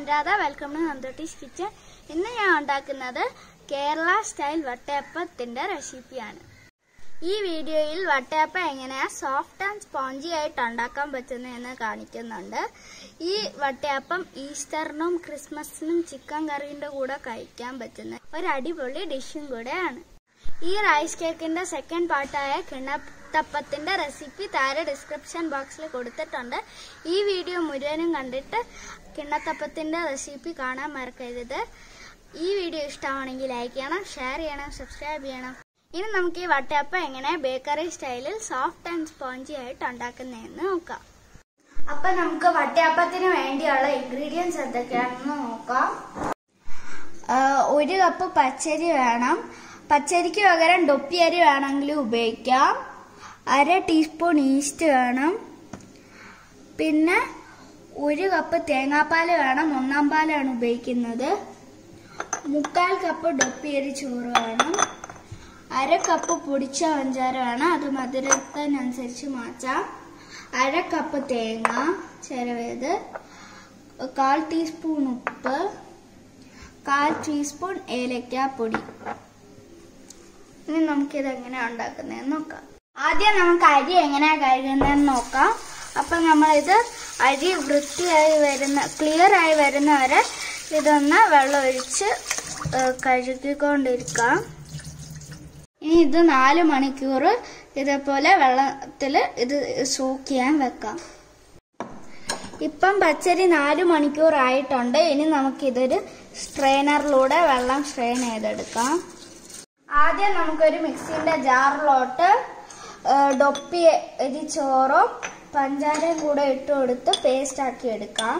Anuradha welcome to നന്ദോട്ടീസ് kitchen ഇന്ന് ഞാൻ ഉണ്ടാക്കുന്നത് കേരള സ്റ്റൈൽ വട്ടയപ്പത്തിന്റെ റെസിപ്പിയാണ് ഈ വീഡിയോയിൽ വട്ടയപ്പം എങ്ങനെയാ സോഫ്റ്റ് ആൻഡ് സ്പോഞ്ചി ആയിട്ട് ഉണ്ടാക്കാൻ പറ്റുന്നതെന്ന് കാണിക്കുന്നുണ്ട് ഈ വട്ടയപ്പം ഈസ്റ്ററിനും ക്രിസ്മസിനും ചിക്കൻ കറീന്റെ കൂടെ കഴിക്കാൻ പറ്റുന്ന ഒരു അടിപൊളി ഡിഷും കൂടെയാണ് ഈ റൈസ് കേക്കിന്റെ സെക്കൻഡ് പാർട്ടായ കിണ്ണത്തപ്പത്തിന്റെ റെസിപ്പി താഴെ ഡിസ്ക്രിപ്ഷൻ ബോക്സിൽ കൊടുത്തിട്ടുണ്ട് ഈ വീഡിയോ മുഴുവനും കണ്ടിട്ട് കിണ്ണത്തപ്പത്തിന്റെ റെസിപ്പി കാണാൻ മറക്കരുത് ഈ വീഡിയോ ഇഷ്ടമാണെങ്കിൽ ലൈക്ക് ചെയ്യണം ഷെയർ ചെയ്യണം സബ്സ്ക്രൈബ് ചെയ്യണം ഇനി നമുക്ക് ഈ വട്ടയപ്പം എങ്ങനെ ബേക്കറി സ്റ്റൈലിൽ സോഫ്റ്റ് ആൻഡ് സ്പോഞ്ചി ആയിട്ട് ഉണ്ടാക്കുന്നതെന്ന് നോക്കാം അപ്പൊ നമുക്ക് വട്ടയപ്പത്തിന് വേണ്ടിയുള്ള ഇൻഗ്രീഡിയൻസ് എന്തൊക്കെയാണെന്ന് നോക്കാം ആ, ഒരു കപ്പ് പച്ചരി വേണം പച്ചരിക്ക് പകരം ഡൊപ്പി അരി വേണമെങ്കിൽ ഉപയോഗിക്കാം അര ടീസ്പൂൺ ഈസ്റ്റ് വേണം പിന്നെ ഒരു കപ്പ് തേങ്ങാപ്പാൽ വേണം ഒന്നാം പാലാണ് ഉപയോഗിക്കുന്നത് മുക്കാൽ കപ്പ് ഡൊപ്പി അരി ചോറ് വേണം അര കപ്പ് പൊടിച്ച പഞ്ചാര വേണം അത് മധുരത്തിനനുസരിച്ച് മാറ്റാം അര കപ്പ് തേങ്ങ ചിരവേത് കാൽ ടീസ്പൂൺ ഉപ്പ് കാൽ ടീസ്പൂൺ ഏലക്കാപ്പൊടി ഇനി നമുക്കിത് എങ്ങനെയാ ഉണ്ടാക്കുന്നതെന്ന് നോക്കാം ആദ്യം നമുക്ക് അരി എങ്ങനെയാ കഴുകുന്നതെന്ന് നോക്കാം അപ്പൊ നമ്മളിത് അരി വൃത്തിയായി വരുന്ന ക്ലിയർ ആയി വരുന്ന വരെ ഇതൊന്ന് വെള്ളം ഒഴിച്ച് ഏഹ്, കഴുകിക്കൊണ്ടിരിക്കാം ഇനി ഇത് നാല് മണിക്കൂർ ഇതേപോലെ വെള്ളത്തിൽ ഇത് സൂക്ക് ചെയ്യാൻ വെക്കാം ഇപ്പം പച്ചരി നാല് മണിക്കൂർ ആയിട്ടുണ്ട് ഇനി നമുക്കിതൊരു സ്ട്രെയിനറിലൂടെ വെള്ളം സ്ട്രെയിൻ ചെയ്തെടുക്കാം ആദ്യം നമുക്കൊരു മിക്സിന്റെ ജാറിലോട്ട് ഏഹ്, ഡൊപ്പി അരി ചോറും പഞ്ചാരയും കൂടെ ഇട്ട് കൊടുത്ത് പേസ്റ്റ് ആക്കി എടുക്കാം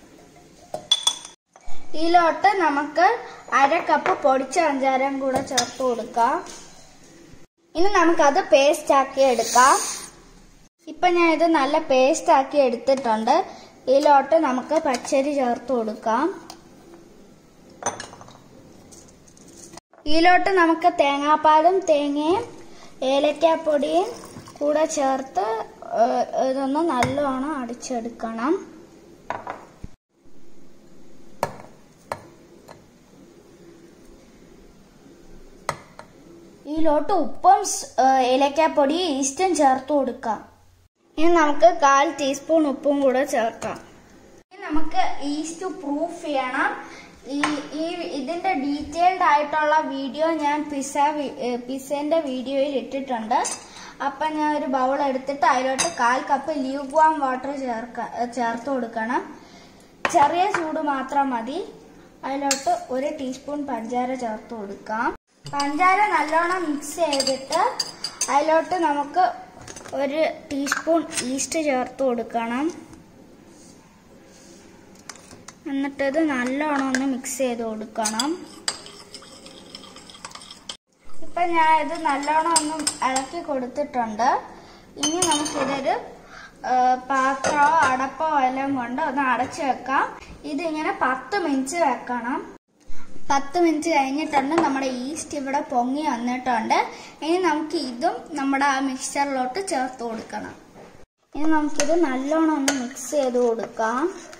ഇതിലോട്ട് നമുക്ക് അര കപ്പ് പൊടിച്ച പഞ്ചാരയും കൂടെ ചേർത്ത് കൊടുക്കാം ഇനി നമുക്കത് പേസ്റ്റ് ആക്കി എടുക്കാം ഇപ്പൊ ഞാൻ ഇത് നല്ല പേസ്റ്റ് ആക്കി എടുത്തിട്ടുണ്ട് ഇതിലോട്ട് നമുക്ക് പച്ചരി ചേർത്ത് കൊടുക്കാം ഇതിലോട്ട് നമുക്ക് തേങ്ങാപ്പാലും തേങ്ങയും ഏലക്കാപ്പൊടിയും കൂടെ ചേർത്ത് ഏഹ്, ഇതൊന്ന് നല്ലോണം അടിച്ചെടുക്കണം ഇതിലോട്ട് ഉപ്പും സ്- ഏഹ്, ഏലക്കാപ്പൊടിയും ഈസ്റ്റും ചേർത്ത് കൊടുക്കാം ഇനി നമുക്ക് കാൽ ടീസ്പൂൺ ഉപ്പും കൂടെ ചേർക്കാം ഇനി നമുക്ക് ഈസ്റ്റ് പ്രൂഫ് ചെയ്യണം ഈ ഈ ഇതിന്റെ ഡീറ്റെയിൽഡ് ആയിട്ടുള്ള വീഡിയോ ഞാൻ പിസ പിസന്റെ വീഡിയോയിൽ ഇട്ടിട്ടുണ്ട് അപ്പൊ ഞാൻ ഒരു ബൗൾ എടുത്തിട്ട് അതിലോട്ട് കാൽ കപ്പ് ലീവ് വാം വാട്ടർ ചേർക്ക ചേർത്ത് കൊടുക്കണം ചെറിയ ചൂട് മാത്രം മതി അതിലോട്ട് ഒരു ടീസ്പൂൺ പഞ്ചാര ചേർത്ത് കൊടുക്കാം പഞ്ചാര നല്ലോണം മിക്സ് ചെയ്തിട്ട് അതിലോട്ട് നമുക്ക് ഒരു ടീസ്പൂൺ ഈസ്റ്റ് ചേർത്ത് കൊടുക്കണം എന്നിട്ട് ഇത് നല്ലോണം ഒന്ന് മിക്സ് ചെയ്ത് കൊടുക്കണം ഇപ്പൊ ഞാൻ ഇത് നല്ലോണം ഒന്ന് ഇളക്കി കൊടുത്തിട്ടുണ്ട് ഇനി നമുക്കിതൊരു ആ, പാത്രമോ അടപ്പോ എല്ലാം കൊണ്ട് ഒന്ന് അടച്ചു വെക്കാം ഇതിങ്ങനെ പത്ത് മിനിറ്റ് വെക്കണം പത്ത് മിനിറ്റ് കഴിഞ്ഞിട്ടുണ്ട് നമ്മുടെ ഈസ്റ്റ് ഇവിടെ പൊങ്ങി വന്നിട്ടുണ്ട് ഇനി നമുക്ക് ഇതും നമ്മുടെ ആ മിക്സറിലോട്ട് ചേർത്ത് കൊടുക്കണം ഇനി നമുക്കിത് നല്ലോണം ഒന്ന് മിക്സ് ചെയ്ത് കൊടുക്കാം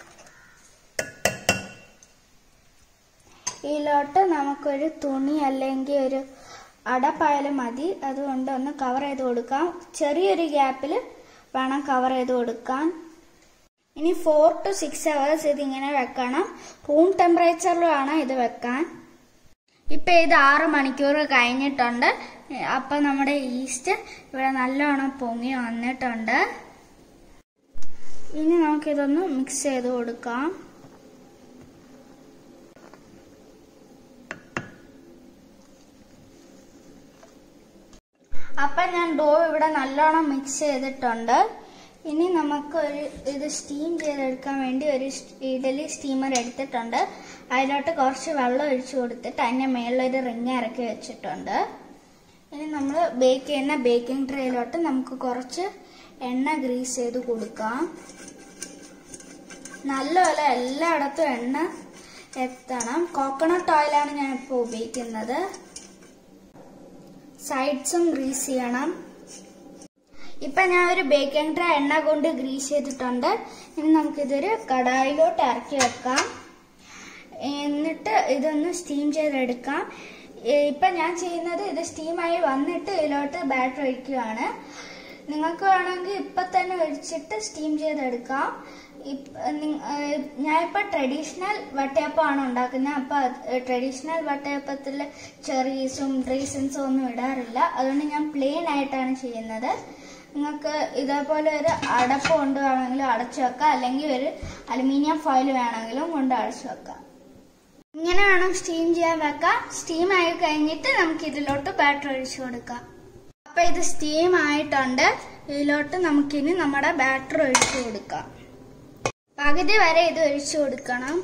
ഇതിലോട്ട് നമുക്കൊരു തുണി അല്ലെങ്കിൽ ഒരു അടപ്പായാലും മതി അതുകൊണ്ട് ഒന്ന് കവർ ചെയ്ത് കൊടുക്കാം ചെറിയൊരു ഗ്യാപ്പിൽ വേണം കവർ ചെയ്ത് കൊടുക്കാൻ ഇനി ഫോർ ടു സിക്സ് അവേഴ്സ് ഇതിങ്ങനെ വെക്കണം റൂം ടെമ്പറേച്ചറിൽ വേണം ഇത് വെക്കാൻ ഇപ്പൊ ഇത് ആറ് മണിക്കൂർ കഴിഞ്ഞിട്ടുണ്ട് അപ്പൊ നമ്മുടെ ഈസ്റ്റ് ഇവിടെ നല്ലോണം പൊങ്ങി വന്നിട്ടുണ്ട് ഇനി നമുക്കിതൊന്ന് മിക്സ് ചെയ്ത് കൊടുക്കാം അപ്പൊ ഞാൻ ഡോ ഇവിടെ നല്ലോണം മിക്സ് ചെയ്തിട്ടുണ്ട് ഇനി നമുക്ക് ഒരു ഇത് സ്റ്റീം ചെയ്തെടുക്കാൻ വേണ്ടി ഒരു സ് ഇഡലി സ്റ്റീമർ എടുത്തിട്ടുണ്ട് അതിലോട്ട് കുറച്ച് വെള്ളം ഒഴിച്ചു കൊടുത്തിട്ട് അതിന്റെ മേളിലൊരു റിങ് ഇറക്കി വെച്ചിട്ടുണ്ട് ഇനി നമ്മൾ ബേക്ക് ചെയ്യുന്ന ബേക്കിംഗ് ട്രേയിലോട്ട് നമുക്ക് കുറച്ച് എണ്ണ ഗ്രീസ് ചെയ്ത് കൊടുക്കാം നല്ലപോലെ എല്ലായിടത്തും എണ്ണ എത്തണം കോക്കനട്ട് ഓയിലാണ് ഞാൻ ഇപ്പോൾ ഉപയോഗിക്കുന്നത് സൈഡ്സും ഗ്രീസ് ചെയ്യണം ഇപ്പൊ ഞാൻ ഒരു ബേക്കിംഗ് ട്രേ എണ്ണ കൊണ്ട് ഗ്രീസ് ചെയ്തിട്ടുണ്ട് ഇനി നമുക്കിതൊരു കടായിലോട്ട് ഇറക്കി വെക്കാം എന്നിട്ട് ഇതൊന്ന് സ്റ്റീം ചെയ്തെടുക്കാം ഏ, ഇപ്പൊ ഞാൻ ചെയ്യുന്നത് ഇത് സ്റ്റീമായി വന്നിട്ട് ഇതിലോട്ട് ബാറ്റർ ഒഴിക്കുകയാണ് നിങ്ങൾക്ക് വേണമെങ്കിൽ ഇപ്പൊ തന്നെ ഒഴിച്ചിട്ട് സ്റ്റീം ചെയ്തെടുക്കാം ഇപ്പ- നി- ഏ, ഞാനിപ്പോ ട്രഡീഷണൽ വട്ടയപ്പമാണ് ഉണ്ടാക്കുന്നത് അപ്പൊ ട്രഡീഷണൽ വട്ടയപ്പത്തിൽ ചെറീസും റീസൺസും ഒന്നും ഇടാറില്ല അതുകൊണ്ട് ഞാൻ പ്ലെയിൻ ആയിട്ടാണ് ചെയ്യുന്നത് നിങ്ങൾക്ക് ഇതേപോലെ ഒരു അടപ്പ് കൊണ്ട് വേണമെങ്കിലും അടച്ചു വെക്കാം അല്ലെങ്കിൽ ഒരു അലുമിനിയം ഫോയിൽ വേണമെങ്കിലും കൊണ്ട് അടച്ചു വെക്കാം ഇങ്ങനെ വേണം സ്റ്റീം ചെയ്യാൻ വെക്കാം സ്റ്റീം ആയി കഴിഞ്ഞിട്ട് നമുക്ക് ഇതിലോട്ട് ബാറ്റർ ഒഴിച്ചു കൊടുക്കാം അപ്പൊ ഇത് സ്റ്റീം ആയിട്ടുണ്ട് ഇതിലോട്ട് നമുക്കിനി നമ്മുടെ ബാറ്റർ ഒഴിച്ചു കൊടുക്കാം പകുതി വരെ ഇത് ഒഴിച്ചു കൊടുക്കണം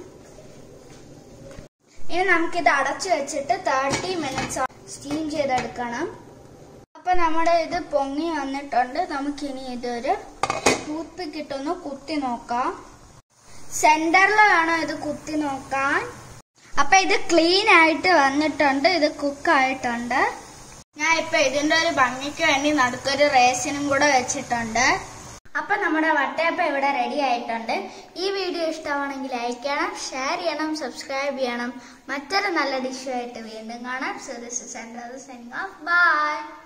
ഇനി നമുക്കിത് അടച്ചു വെച്ചിട്ട് തേർട്ടി മിനിറ്റ്സ് സ്റ്റീം ചെയ്തെടുക്കണം അപ്പൊ നമ്മുടെ ഇത് പൊങ്ങി വന്നിട്ടുണ്ട് നമുക്കിനി ഇതൊരു ടൂത്ത് പിക്ക് ഇട്ടൊന്ന് കുത്തി നോക്കാം സെന്ററിൽ വേണം ഇത് കുത്തി നോക്കാൻ അപ്പൊ ഇത് ക്ലീൻ ആയിട്ട് വന്നിട്ടുണ്ട് ഇത് കുക്ക് ആയിട്ടുണ്ട് ഞാൻ ഇപ്പൊ ഇതിന്റെ ഒരു ഭംഗിക്ക് വേണ്ടി നടുക്കൊരു റേസിനും കൂടെ വെച്ചിട്ടുണ്ട് അപ്പൊ നമ്മുടെ വട്ടയപ്പം ഇവിടെ റെഡി ആയിട്ടുണ്ട് ഈ വീഡിയോ ഇഷ്ടമാണെങ്കിൽ ലൈക്ക് ചെയ്യണം ഷെയർ ചെയ്യണം സബ്സ്ക്രൈബ് ചെയ്യണം മറ്റൊരു നല്ല ഡിഷുമായിട്ട് വീണ്ടും കാണാം സോ ദിസ് ഇസ് ബൈ